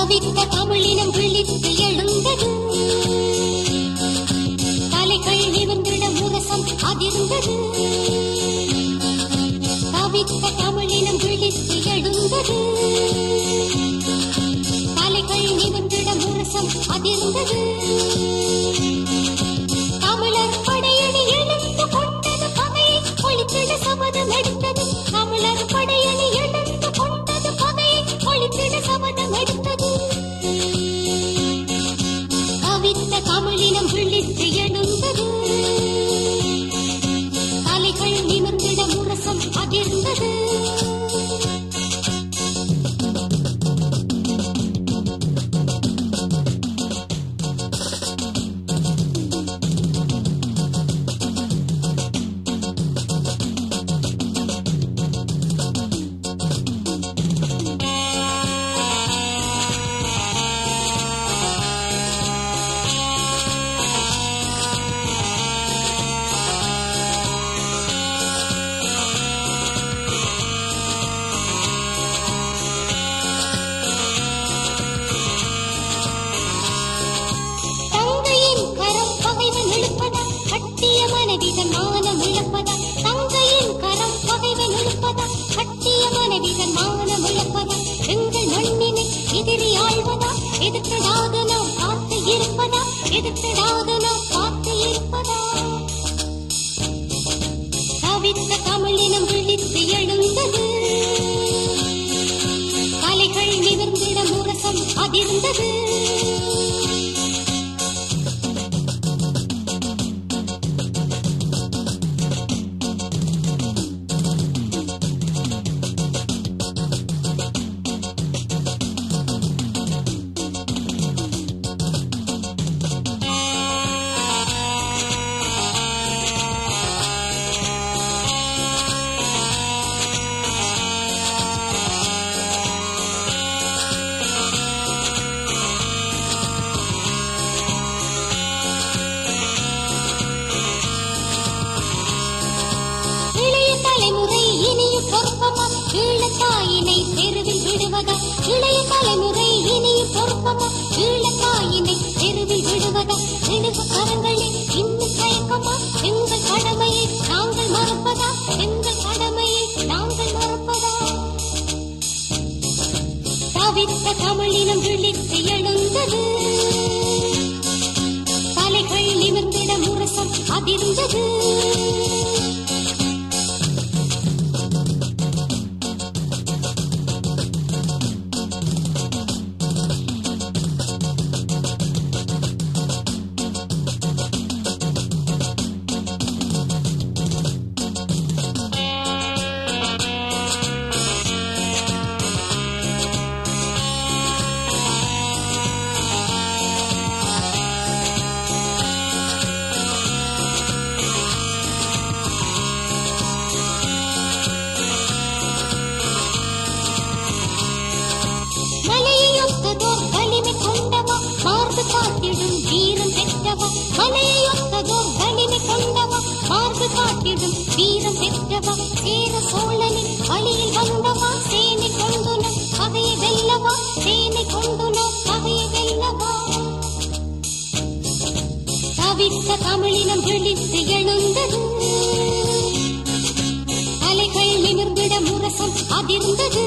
தவித்த தமிழினம் விழித்து எழுந்தது தலைகள் நிமிர்ந்திட முரசம் அதிர்ந்தது தவித்த தமிழினம் விழித்து எழுந்தது தலைகள் நிமிர்ந்திட முரசம் அதிர்ந்தது தமிழர் படையணி எழுந்து கொண்டது பகையை ஒழித்திட சபதம் எடுத்தது தமிழர் படையணி எழுந்து கொண்டது பகையை ஒழித்திட சபதம் எடுத்தது கவித்த தமிழினம் விழித்து எழுந்தது தலைகள் நிமிர்ந்திட முரசம் அதிர்ந்தது தங்கையின் கரம் பகைவன் இழுப்பதா கட்டிய மனைவிதன் மானம் இழப்பதா தங்கையின் கரம் பகைவன் இழுப்பதா கட்டிய மனைவிதன் மானம் இழப்பதா எங்கள் மண்ணினை எதிரி ஆழ்வதா எதிர்த்தடாக நாம் பார்த்து இருப்பதா எதிர்த்தடாக நாம் பார்த்து இருப்பதா தவித்த தமிழினம் விழித்து எழுந்தது தலைகள் நிமிர்ந்திட முரசம் அதிர்ந்தது இளைய தலைமுறை இனியும் பொறுப்பமா ஈழத்தாயினை தெருவில் விடுவதா இளைய தலைமுறை இனியும் பொறுப்பமா ஈழத்தாயினை தெருவில் விடுவதா இடுகு கரங்களே இன்னும் தயக்கமா எங்கள் கடமையை நாங்கள் மறப்பதா எங்கள் கடமையை நாங்கள் மறப்பதா தவித்த தமிழினம் விழித்து எழுந்தது தலைகள் நிமிர்ந்திட முரசம் அதிர்ந்தது மலையொத்ததோர் வலிமை கொண்டவா மார்பு காட்டிடும் வீரம் பெற்றவா மலையொத்ததோர் வலிமை கொண்டவா மார்பு காட்டிடும் வீரம் பெற்றவா சேர சோழனின் வழியில் வந்தவா சேனை கொண்டுன பகையை வெல்லவா சேனை கொண்டுன பகையை வெல்லவா தவித்த தமிழினம் விழித்து எழுந்தது அலைகள் நிமிர்ந்திட முரசம் அதிர்ந்தது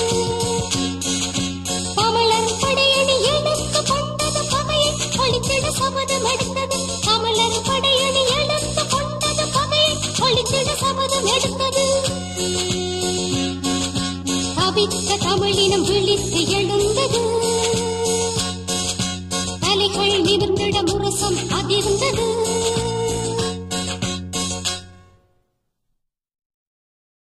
தமிழர் படையணி எடுத்து கொண்டது பகையை ஒழித்திட சபதம் எடுத்தது தமிழர் படையணி எடுத்து கொண்டது பகையை ஒழித்திட சபதம் எடுத்தது தவித்த தமிழினம் விழித்து எழுந்தது தலைகள் நிமிர்ந்திட முரசம் அதிர்ந்தது